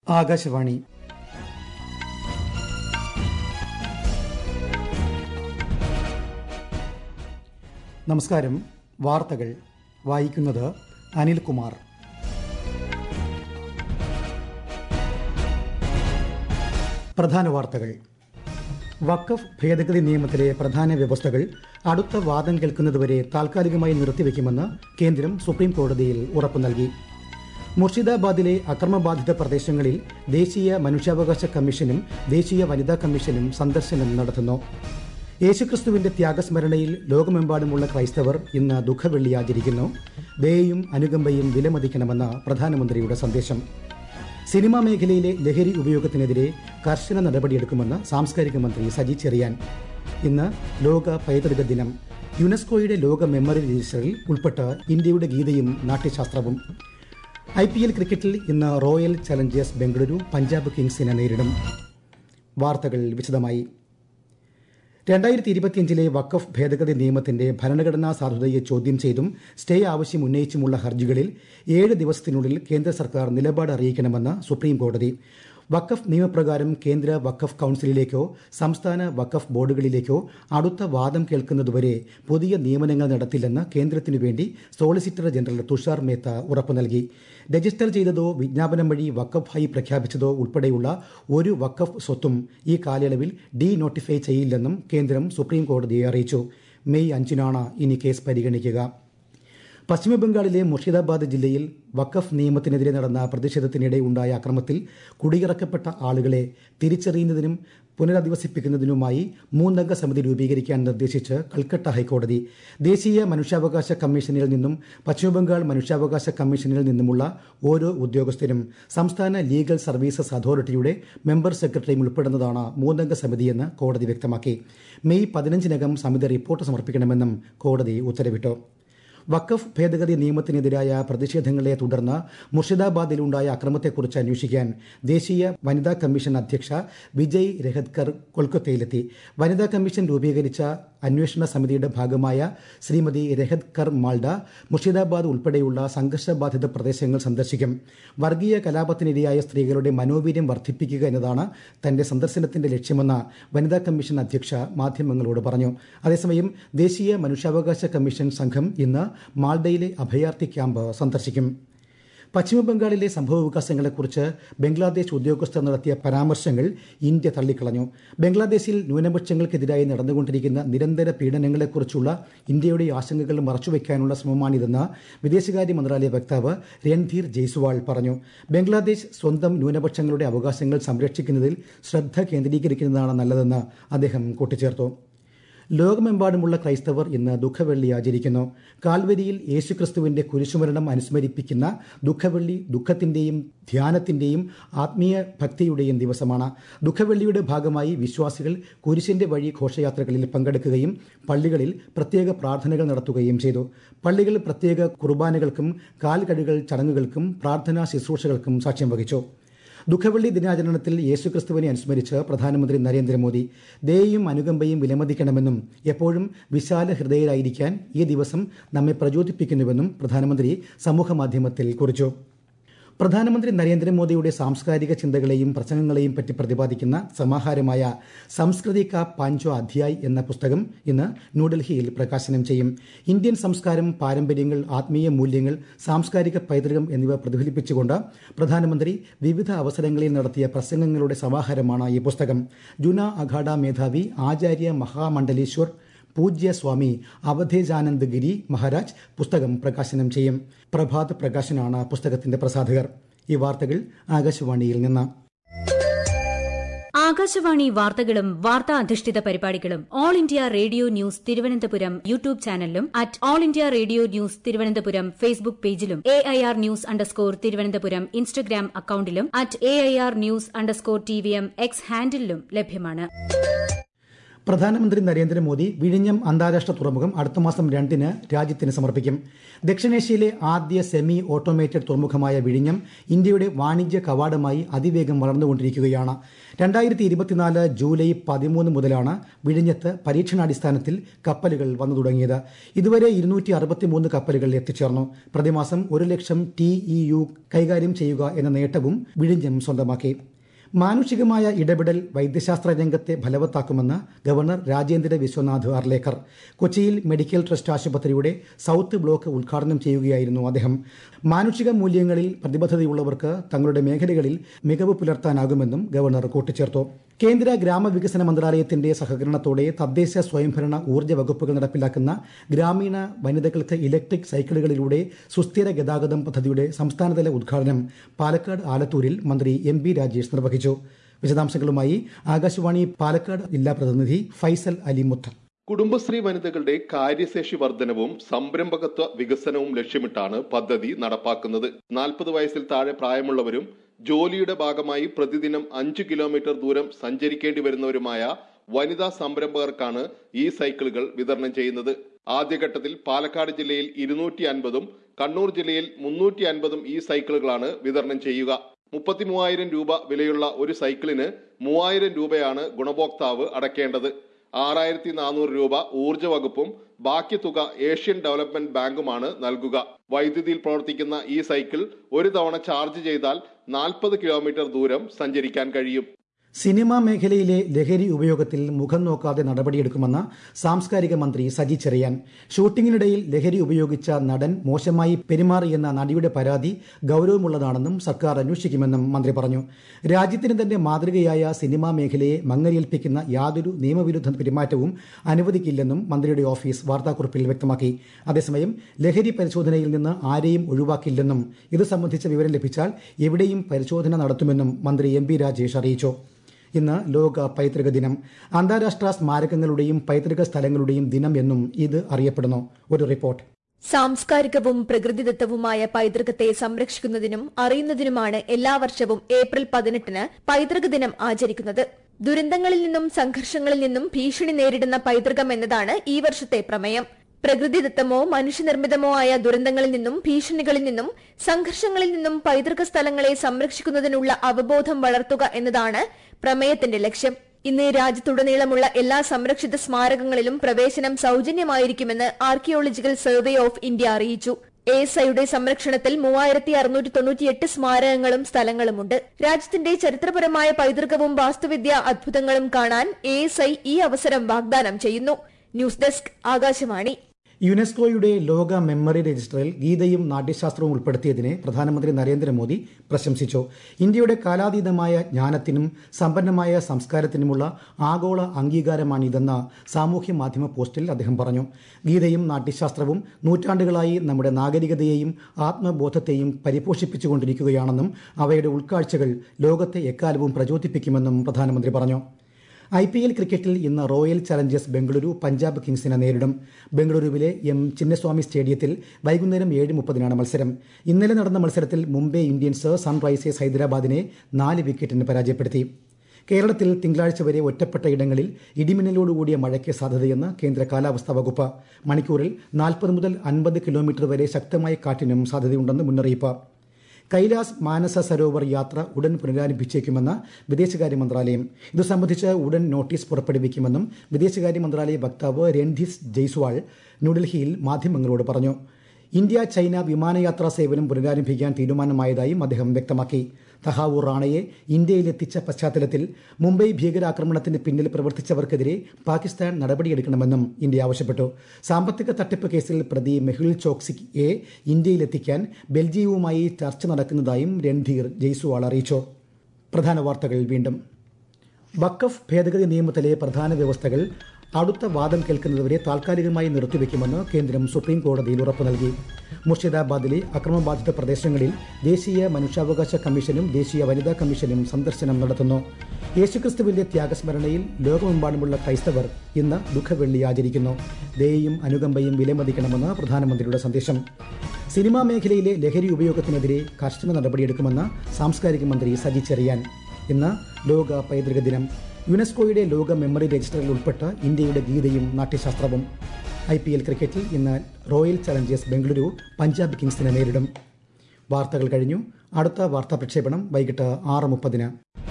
ആകാശവാണി നമസ്കാരം വാർത്തകൾ വായിക്കുന്നത് അനിൽകുമാർ പ്രധാന വാർത്തകൾ വഖഫ് ഭേദഗതി നിയമത്തിലെ പ്രധാന വ്യവസ്ഥകൾ അടുത്ത വാദം കേൾക്കുന്നതുവരെ താൽക്കാലികമായി നിർത്തിവെക്കുമെന്ന് കേന്ദ്രം സുപ്രീം കോടതിയിൽ ഉറപ്പു നൽകി മുർഷിദാബാദിലെ അക്രമബാധിത പ്രദേശങ്ങളിൽ ദേശീയ മനുഷ്യാവകാശ കമ്മീഷനും ദേശീയ വനിതാ കമ്മീഷനും സന്ദർശനം നടത്തുന്നു യേശുക്രിസ്തുവിന്റെ ത്യാഗസ്മരണയിൽ ലോകമെമ്പാടുമുള്ള ക്രൈസ്തവർ ഇന്ന് ദുഃഖവെള്ളി ആചരിക്കുന്നു ദയയും അനുകമ്പയും വിലമതിക്കണമെന്ന പ്രധാനമന്ത്രിയുടെ സന്ദേശം സിനിമാ മേഖലയിലെ ലഹരി ഉപയോഗത്തിനെതിരെ കർശന നടപടിയെടുക്കുമെന്ന് സാംസ്കാരിക മന്ത്രി സജി ചെറിയാൻ ഇന്ന് ലോക പൈതൃക ദിനം യുനെസ്കോയുടെ ലോക മെമ്മറി രജിസ്റ്ററിൽ ഉൾപ്പെട്ട ഇന്ത്യയുടെ ഗീതയും നാട്യശാസ്ത്രവും ഐ പി എൽ ക്രിക്കറ്റിൽ ഇന്ന് റോയൽ ചലഞ്ചേഴ്സ് ബംഗളൂരു പഞ്ചാബ് കിങ്സിനെ നേരിടും വാർത്തകൾ വിശദമായി രണ്ടായിരത്തി ഇരുപത്തിയഞ്ചിലെ വഖഫ് ഭേദഗതി നിയമത്തിന്റെ ഭരണഘടനാ സാധുതയെ ചോദ്യം ചെയ്തും സ്റ്റേ ആവശ്യം ഉന്നയിച്ചുമുള്ള ഹർജികളിൽ ഏഴ് ദിവസത്തിനുള്ളിൽ കേന്ദ്ര സർക്കാർ നിലപാട് അറിയിക്കണമെന്ന് സുപ്രീം കോടതി വഖഫ് നിയമപ്രകാരം കേന്ദ്ര വഖഫ് കൌൺസിലിലേക്കോ സംസ്ഥാന വഖഫ് ബോർഡുകളിലേക്കോ അടുത്ത വാദം കേൾക്കുന്നതുവരെ പുതിയ നിയമനങ്ങൾ നടത്തില്ലെന്ന് കേന്ദ്രത്തിനു വേണ്ടി സോളിസിറ്റർ ജനറൽ തുഷാർ മേത്ത ഉറപ്പു നൽകി രജിസ്റ്റർ ചെയ്തതോ വിജ്ഞാപനം വഴി വഖഫായി പ്രഖ്യാപിച്ചതോ ഉൾപ്പെടെയുള്ള ഒരു വഖഫ് സ്വത്തും ഈ കാലയളവിൽ ഡീ നോട്ടിഫൈ ചെയ്യില്ലെന്നും കേന്ദ്രം സുപ്രീം കോടതിയെ അറിയിച്ചു മെയ് അഞ്ചിനാണ് ഇനി കേസ് പരിഗണിക്കുക പശ്ചിമബംഗാളിലെ മുർഷിദാബാദ് ജില്ലയിൽ വഖഫ് നിയമത്തിനെതിരെ നടന്ന പ്രതിഷേധത്തിനിടെ ഉണ്ടായ അക്രമത്തിൽ കുടിയിറക്കപ്പെട്ട ആളുകളെ തിരിച്ചറിയുന്നതിനും പുനരധിവസിപ്പിക്കുന്നതിനുമായി മൂന്നംഗ സമിതി രൂപീകരിക്കാൻ നിർദ്ദേശിച്ച് കൽക്കട്ട ഹൈക്കോടതി ദേശീയ മനുഷ്യാവകാശ കമ്മീഷനിൽ നിന്നും പശ്ചിമബംഗാൾ മനുഷ്യാവകാശ കമ്മീഷനിൽ നിന്നുമുള്ള ഓരോ ഉദ്യോഗസ്ഥരും സംസ്ഥാന ലീഗൽ സർവീസസ് അതോറിറ്റിയുടെ മെമ്പർ സെക്രട്ടറിയും ഉൾപ്പെടുന്നതാണ് മൂന്നംഗ സമിതിയെന്ന് കോടതി വ്യക്തമാക്കി മെയ് പതിനഞ്ചിനകം സമിതി റിപ്പോർട്ട് സമർപ്പിക്കണമെന്നും കോടതി ഉത്തരവിട്ടു വഖഫ് ഭേദഗതി നിയമത്തിനെതിരായ പ്രതിഷേധങ്ങളെ തുടർന്ന് മുർഷിദാബാദിലുണ്ടായ അക്രമത്തെക്കുറിച്ച് അന്വേഷിക്കാൻ ദേശീയ വനിതാ കമ്മീഷൻ അധ്യക്ഷ വിജയ് രഹത്കർ കൊൽക്കത്തയിലെത്തി വനിതാ കമ്മീഷൻ രൂപീകരിച്ച അന്വേഷണ സമിതിയുടെ ഭാഗമായ ശ്രീമതി രഹത്കർ മാൾഡ മുർഷിദാബാദ് ഉൾപ്പെടെയുള്ള സംഘർഷബാധിത പ്രദേശങ്ങൾ സന്ദർശിക്കും വർഗീയ കലാപത്തിനിരയായ സ്ത്രീകളുടെ മനോവീര്യം വർദ്ധിപ്പിക്കുക എന്നതാണ് തന്റെ സന്ദർശനത്തിന്റെ ലക്ഷ്യമെന്ന് വനിതാ കമ്മീഷൻ അധ്യക്ഷ മാധ്യമങ്ങളോട് പറഞ്ഞു അതേസമയം ദേശീയ മനുഷ്യാവകാശ കമ്മീഷൻ സംഘം ഇന്ന് മാൾഡയിലെ അഭയാർത്ഥി ക്യാമ്പ് സന്ദർശിക്കും പശ്ചിമബംഗാളിലെ സംഭവവികാസങ്ങളെക്കുറിച്ച് ബംഗ്ലാദേശ് ഉദ്യോഗസ്ഥർ നടത്തിയ പരാമർശങ്ങൾ ഇന്ത്യ തള്ളിക്കളഞ്ഞു ബംഗ്ലാദേശിൽ ന്യൂനപക്ഷങ്ങൾക്കെതിരായി നടന്നുകൊണ്ടിരിക്കുന്ന നിരന്തര പീഡനങ്ങളെക്കുറിച്ചുള്ള ഇന്ത്യയുടെ ആശങ്കകൾ മറച്ചുവെക്കാനുള്ള ശ്രമമാണിതെന്ന് വിദേശകാര്യ മന്ത്രാലയ വക്താവ് രൺധീർ ജയ്സ്വാൾ പറഞ്ഞു ബംഗ്ലാദേശ് സ്വന്തം ന്യൂനപക്ഷങ്ങളുടെ അവകാശങ്ങൾ സംരക്ഷിക്കുന്നതിൽ ശ്രദ്ധ കേന്ദ്രീകരിക്കുന്നതാണ് നല്ലതെന്ന് അദ്ദേഹം കൂട്ടിച്ചേർത്തു ലോകമെമ്പാടുമുള്ള ക്രൈസ്തവർ ഇന്ന് ദുഃഖവെള്ളി ആചരിക്കുന്നു കാൽവരിയിൽ യേശുക്രിസ്തുവിന്റെ കുരിശുമരണം അനുസ്മരിപ്പിക്കുന്ന ദുഃഖവെള്ളി ദുഃഖത്തിന്റെയും ധ്യാനത്തിന്റെയും ആത്മീയ ഭക്തിയുടെയും ദിവസമാണ് ദുഃഖവെള്ളിയുടെ ഭാഗമായി വിശ്വാസികൾ കുരിശിന്റെ വഴി ഘോഷയാത്രകളിൽ പങ്കെടുക്കുകയും പള്ളികളിൽ പ്രത്യേക പ്രാർത്ഥനകൾ നടത്തുകയും ചെയ്തു പള്ളികൾ പ്രത്യേക കുർബാനകൾക്കും കാൽകഴുകൽ ചടങ്ങുകൾക്കും പ്രാർത്ഥനാ ശുശ്രൂഷകൾക്കും സാക്ഷ്യം വഹിച്ചു ദുഃഖവെള്ളി ദിനാചരണത്തിൽ യേശുക്രിസ്തുവിനെ അനുസ്മരിച്ച് പ്രധാനമന്ത്രി നരേന്ദ്രമോദി ദയയും അനുകമ്പയും വിലമതിക്കണമെന്നും എപ്പോഴും വിശാല ഹൃദയരായിരിക്കാൻ ഈ ദിവസം നമ്മെ പ്രചോദിപ്പിക്കുന്നുവെന്നും പ്രധാനമന്ത്രി സമൂഹമാധ്യമത്തിൽ കുറിച്ചു പ്രധാനമന്ത്രി നരേന്ദ്രമോദിയുടെ സാംസ്കാരിക ചിന്തകളെയും പ്രസംഗങ്ങളെയും പറ്റി പ്രതിപാദിക്കുന്ന സമാഹാരമായ സംസ്കൃതി കാ പാഞ്ചോ അധ്യായ് എന്ന പുസ്തകം ഇന്ന് ന്യൂഡൽഹിയിൽ പ്രകാശനം ചെയ്യും ഇന്ത്യൻ സംസ്കാരം പാരമ്പര്യങ്ങൾ ആത്മീയ മൂല്യങ്ങൾ സാംസ്കാരിക പൈതൃകം എന്നിവ പ്രതിഫലിപ്പിച്ചുകൊണ്ട് പ്രധാനമന്ത്രി വിവിധ അവസരങ്ങളിൽ നടത്തിയ പ്രസംഗങ്ങളുടെ സമാഹാരമാണ് ഈ പുസ്തകം ജുന അഖാഡ മേധാവി ആചാര്യ മഹാമണ്ഡലേശ്വർ പൂജ്യ സ്വാമി അവധേജാനന്ദ് ഗിരി മഹാരാജ് പുസ്തകം പ്രകാശനം ചെയ്യും പ്രഭാത് പ്രകാശനാണ് പുസ്തകത്തിന്റെ പ്രസാധകർ ഈ വാർത്തകൾ ആകാശവാണിയിൽ നിന്ന് ആകാശവാണി വാർത്തകളും വാർത്താ അധിഷ്ഠിത പരിപാടികളും All India Radio news Thiruvananthapuram YouTube ചാനലിലും at All India Radio news Thiruvananthapuram Facebook പേജിലും A I R news underscore Thiruvananthapuram Instagram അക്കൌണ്ടിലും at A I R news underscore T V M X ഹാൻഡിലും ലഭ്യമാണ് പ്രധാനമന്ത്രി നരേന്ദ്രമോദി വിഴിഞ്ഞം അന്താരാഷ്ട്ര തുറമുഖം അടുത്ത മാസം രണ്ടിന് രാജ്യത്തിന് സമർപ്പിക്കും ദക്ഷിണേഷ്യയിലെ ആദ്യ സെമി ഓട്ടോമേറ്റഡ് തുറമുഖമായ വിഴിഞ്ഞം ഇന്ത്യയുടെ വാണിജ്യ കവാടമായി അതിവേഗം വളർന്നുകൊണ്ടിരിക്കുകയാണ് രണ്ടായിരത്തി ഇരുപത്തിനാല് ജൂലൈ പതിമൂന്ന് മുതലാണ് വിഴിഞ്ഞത്ത് പരീക്ഷണാടിസ്ഥാനത്തിൽ കപ്പലുകൾ വന്നു തുടങ്ങിയത് ഇതുവരെ ഇരുന്നൂറ്റി അറുപത്തിമൂന്ന് കപ്പലുകൾ എത്തിച്ചേർന്നു പ്രതിമാസം ഒരു ലക്ഷം ടി ഇ യു കൈകാര്യം ചെയ്യുക എന്ന നേട്ടവും വിഴിഞ്ഞം സ്വന്തമാക്കി മാനുഷികമായ ഇടപെടൽ വൈദ്യശാസ്ത്ര രംഗത്തെ ഫലവത്താക്കുമെന്ന് ഗവർണർ രാജേന്ദ്ര വിശ്വനാഥ് അർലേക്കർ കൊച്ചിയിൽ മെഡിക്കൽ ട്രസ്റ്റ് ആശുപത്രിയുടെ സൌത്ത് ബ്ലോക്ക് ഉദ്ഘാടനം ചെയ്യുകയായിരുന്നു അദ്ദേഹം മാനുഷിക മൂല്യങ്ങളിൽ പ്രതിബദ്ധതയുള്ളവർക്ക് തങ്ങളുടെ മേഖലകളിൽ മികവ് പുലർത്താനാകുമെന്നും ഗവർണർ കൂട്ടിച്ചേർത്തു കേന്ദ്ര ഗ്രാമവികസന മന്ത്രാലയത്തിന്റെ സഹകരണത്തോടെ തദ്ദേശ സ്വയംഭരണ ഊർജ്ജ വകുപ്പുകൾ നടപ്പിലാക്കുന്ന ഗ്രാമീണ വനിതകൾക്ക് ഇലക്ട്രിക് സൈക്കിളുകളിലൂടെ സുസ്ഥിര ഗതാഗതം പദ്ധതിയുടെ സംസ്ഥാനതല ഉദ്ഘാടനം പാലക്കാട് ആലത്തൂരിൽ മന്ത്രി എം ബി രാജേഷ് നിർവഹിച്ചു വിശദാംശങ്ങളുമായി ആകാശവാണി പാലക്കാട് ജില്ലാ പ്രതിനിധി ഫൈസൽ അലിമുത്ത് കുടുംബശ്രീ വനിതകളുടെ കാര്യശേഷി വർധനവും സംരംഭകത്വ വികസനവും ലക്ഷ്യമിട്ടാണ് പദ്ധതി നടപ്പാക്കുന്നത് നാൽപ്പത് വയസ്സിൽ താഴെ പ്രായമുള്ളവരും ജോലിയുടെ ഭാഗമായി പ്രതിദിനം അഞ്ച് കിലോമീറ്റർ ദൂരം സഞ്ചരിക്കേണ്ടി വരുന്നവരുമായ വനിതാ സംരംഭകർക്കാണ് ഈ സൈക്കിളുകൾ വിതരണം ചെയ്യുന്നത് ആദ്യഘട്ടത്തിൽ പാലക്കാട് ജില്ലയിൽ ഇരുന്നൂറ്റി അൻപതും കണ്ണൂർ ജില്ലയിൽ മുന്നൂറ്റി അൻപതും ഈ സൈക്കിളുകളാണ് വിതരണം ചെയ്യുക മുപ്പത്തി മൂവായിരം രൂപ വിലയുള്ള ഒരു സൈക്കിളിന് മൂവായിരം രൂപയാണ് ഗുണഭോക്താവ് അടയ്ക്കേണ്ടത് ആറായിരത്തി നാനൂറ് രൂപ ഊർജ വകുപ്പും ബാക്കി തുക ഏഷ്യൻ ഡെവലപ്മെന്റ് ബാങ്കുമാണ് നൽകുക വൈദ്യുതിയിൽ പ്രവർത്തിക്കുന്ന ഈ സൈക്കിൾ ഒരു തവണ ചാർജ് ചെയ്താൽ നാൽപ്പത് കിലോമീറ്റർ ദൂരം സഞ്ചരിക്കാൻ കഴിയും സിനിമാ മേഖലയിലെ ലഹരി ഉപയോഗത്തിൽ മുഖം നോക്കാതെ നടപടിയെടുക്കുമെന്ന് സാംസ്കാരിക മന്ത്രി സജി ചെറിയാൻ ഷൂട്ടിങ്ങിനിടയിൽ ലഹരി ഉപയോഗിച്ച നടൻ മോശമായി പെരുമാറിയെന്ന നടിയുടെ പരാതി ഗൌരവമുള്ളതാണെന്നും സർക്കാർ അന്വേഷിക്കുമെന്നും മന്ത്രി പറഞ്ഞു രാജ്യത്തിന് തന്നെ മാതൃകയായ സിനിമാ മേഖലയെ മങ്ങലേൽപ്പിക്കുന്ന യാതൊരു നിയമവിരുദ്ധ പെരുമാറ്റവും അനുവദിക്കില്ലെന്നും മന്ത്രിയുടെ ഓഫീസ് വാർത്താക്കുറിപ്പിൽ വ്യക്തമാക്കി അതേസമയം ലഹരി പരിശോധനയിൽ നിന്ന് ആരെയും ഒഴിവാക്കില്ലെന്നും ഇത് സംബന്ധിച്ച വിവരം ലഭിച്ചാൽ എവിടെയും പരിശോധന നടത്തുമെന്നും മന്ത്രി എം പി രാജേഷ് അറിയിച്ചു ഇന്ന് ലോക പൈതൃക ദിനം അന്താരാഷ്ട്ര സ്മാരകങ്ങളുടെയും പൈതൃക സ്ഥലങ്ങളുടെയും ദിനം എന്നും ഇത് അറിയപ്പെടുന്നു ഒരു റിപ്പോർട്ട് സാംസ്കാരികവും പ്രകൃതിദത്തവുമായ പൈതൃകത്തെ സംരക്ഷിക്കുന്നതിനും അറിയുന്നതിനുമാണ് എല്ലാ വർഷവും ഏപ്രിൽ പതിനെട്ടിന് പൈതൃക ദിനം ആചരിക്കുന്നത് ദുരന്തങ്ങളിൽ നിന്നും സംഘർഷങ്ങളിൽ നിന്നും ഭീഷണി നേരിടുന്ന പൈതൃകം എന്നതാണ് ഈ വർഷത്തെ പ്രമേയം പ്രകൃതിദത്തമോ മനുഷ്യനിർമ്മിതമോ ആയ ദുരന്തങ്ങളിൽ നിന്നും ഭീഷണികളിൽ നിന്നും സംഘർഷങ്ങളിൽ നിന്നും പൈതൃക സ്ഥലങ്ങളെ സംരക്ഷിക്കുന്നതിനുള്ള അവബോധം വളർത്തുക എന്നതാണ് പ്രമേയത്തിന്റെ ലക്ഷ്യം ഇന്ന് രാജ്യത്തുടനീളമുള്ള എല്ലാ സംരക്ഷിത സ്മാരകങ്ങളിലും പ്രവേശനം സൌജന്യമായിരിക്കുമെന്ന് ആർക്കിയോളജിക്കൽ സർവേ ഓഫ് ഇന്ത്യ അറിയിച്ചു എഎസ്ഐയുടെ സംരക്ഷണത്തിൽ മൂവായിരത്തി അറുന്നൂറ്റി തൊണ്ണൂറ്റിയെട്ട് സ്മാരകങ്ങളും സ്ഥലങ്ങളുമുണ്ട് രാജ്യത്തിന്റെ ചരിത്രപരമായ പൈതൃകവും വാസ്തുവിദ്യ അത്ഭുതങ്ങളും കാണാൻ എഎസ്ഐ ഈ അവസരം വാഗ്ദാനം ചെയ്യുന്നു ന്യൂസ് ഡെസ്ക് ആകാശവാണി യുനെസ്കോയുടെ ലോക മെമ്മറി രജിസ്റ്ററിൽ ഗീതയും നാട്യശാസ്ത്രവും ഉൾപ്പെടുത്തിയതിനെ പ്രധാനമന്ത്രി നരേന്ദ്രമോദി പ്രശംസിച്ചു ഇന്ത്യയുടെ കാലാതീതമായ ജ്ഞാനത്തിനും സമ്പന്നമായ സംസ്കാരത്തിനുമുള്ള ആഗോള അംഗീകാരമാണിതെന്ന് സാമൂഹ്യ മാധ്യമ പോസ്റ്റിൽ അദ്ദേഹം പറഞ്ഞു ഗീതയും നാട്യശാസ്ത്രവും നൂറ്റാണ്ടുകളായി നമ്മുടെ നാഗരികതയെയും ആത്മബോധത്തെയും പരിപോഷിപ്പിച്ചുകൊണ്ടിരിക്കുകയാണെന്നും അവയുടെ ഉൾക്കാഴ്ചകൾ ലോകത്തെ എക്കാലവും പ്രചോദിപ്പിക്കുമെന്നും പ്രധാനമന്ത്രി പറഞ്ഞു ഐ പി എൽ ക്രിക്കറ്റിൽ ഇന്ന് റോയൽ ചലഞ്ചേഴ്സ് ബംഗളൂരു പഞ്ചാബ് കിങ്സിനെ നേരിടും ബംഗളൂരുവിലെ എം ചിന്നസ്വാമി സ്റ്റേഡിയത്തിൽ വൈകുന്നേരം ഏഴ് മുപ്പതിനാണ് മത്സരം ഇന്നലെ നടന്ന മത്സരത്തിൽ മുംബൈ ഇന്ത്യൻസ് സൺറൈസേഴ്സ് ഹൈദരാബാദിനെ നാല് വിക്കറ്റിന് പരാജയപ്പെടുത്തി കേരളത്തിൽ തിങ്കളാഴ്ച വരെ ഒറ്റപ്പെട്ട ഇടങ്ങളിൽ ഇടിമിന്നലോടുകൂടിയ മഴയ്ക്ക് സാധ്യതയെന്ന് കേന്ദ്ര കാലാവസ്ഥാ വകുപ്പ് മണിക്കൂറിൽ നാൽപ്പത് മുതൽ അൻപത് കിലോമീറ്റർ വരെ ശക്തമായ കാറ്റിനും സാധ്യതയുണ്ടെന്ന് മുന്നറിയിപ്പ് കൈലാസ് മാനസ സരോവർ യാത്ര ഉടൻ പുനരാരംഭിച്ചേക്കുമെന്ന് വിദേശകാര്യ മന്ത്രാലയം ഇത് സംബന്ധിച്ച് ഉടൻ നോട്ടീസ് പുറപ്പെടുവിക്കുമെന്നും വിദേശകാര്യ മന്ത്രാലയ വക്താവ് രൺധീസ് ജയ്സ്വാൾ ന്യൂഡൽഹിയിൽ മാധ്യമങ്ങളോട് പറഞ്ഞു ഇന്ത്യ ചൈന വിമാനയാത്രാ സേവനം പുനരാരംഭിക്കാൻ തീരുമാനമായതായും അദ്ദേഹം വ്യക്തമാക്കി തഹാവൂർ റാണയെ ഇന്ത്യയിലെത്തിച്ച പശ്ചാത്തലത്തിൽ മുംബൈ ഭീകരാക്രമണത്തിന് പിന്നിൽ പ്രവർത്തിച്ചവർക്കെതിരെ പാകിസ്ഥാൻ നടപടിയെടുക്കണമെന്നും ഇന്ത്യ ആവശ്യപ്പെട്ടു സാമ്പത്തിക തട്ടിപ്പ് കേസിൽ പ്രതി മെഹുൽ ചോക്സിയെ ഇന്ത്യയിലെത്തിക്കാൻ ബെൽജിയവുമായി ചർച്ച നടക്കുന്നതായും രൺധീർ ജയ്സ്വാൾ അറിയിച്ചു പ്രധാന വാർത്തകൾ വീണ്ടും വഖഫ് ഭേദഗതി നിയമത്തിലെ പ്രധാന വ്യവസ്ഥകൾ അടുത്ത വാദം കേൾക്കുന്നതുവരെ താൽക്കാലികമായി നിർത്തിവെക്കുമെന്ന് കേന്ദ്രം സുപ്രീം കോടതിയിൽ ഉറപ്പു നൽകി മുർഷിദാബാദിലെ അക്രമബാധിത പ്രദേശങ്ങളിൽ ദേശീയ മനുഷ്യാവകാശ കമ്മീഷനും ദേശീയ വനിതാ കമ്മീഷനും സന്ദർശനം നടത്തുന്നു യേശുക്രിസ്തുവിന്റെ ത്യാഗസ്മരണയിൽ ലോകമെമ്പാടുമുള്ള ക്രൈസ്തവർ ഇന്ന് ദുഃഖവെള്ളി ആചരിക്കുന്നു ദയയും അനുകമ്പയും വിലമതിക്കണമെന്ന് പ്രധാനമന്ത്രിയുടെ സന്ദേശം സിനിമാ മേഖലയിലെ ലഹരി ഉപയോഗത്തിനെതിരെ കർശന നടപടിയെടുക്കുമെന്ന് സാംസ്കാരിക മന്ത്രി സജി ചെറിയാൻ ഇന്ന് ലോക പൈതൃക ദിനം യുനെസ്കോയുടെ ലോക മെമ്മറി രജിസ്റ്ററിൽ ഉൾപ്പെട്ട ഇന്ത്യയുടെ ഗീതയും നാട്യശാസ്ത്രവും ഐ പി എൽ ക്രിക്കറ്റിൽ ഇന്ന് റോയൽ ചലഞ്ചേഴ്സ് ബംഗളൂരു പഞ്ചാബ് കിങ്സിനെ നേരിടും വാർത്തകൾ കഴിഞ്ഞു അടുത്ത വാർത്താ പ്രക്ഷേപണം വൈകിട്ട് ആറ് മുപ്പതിന്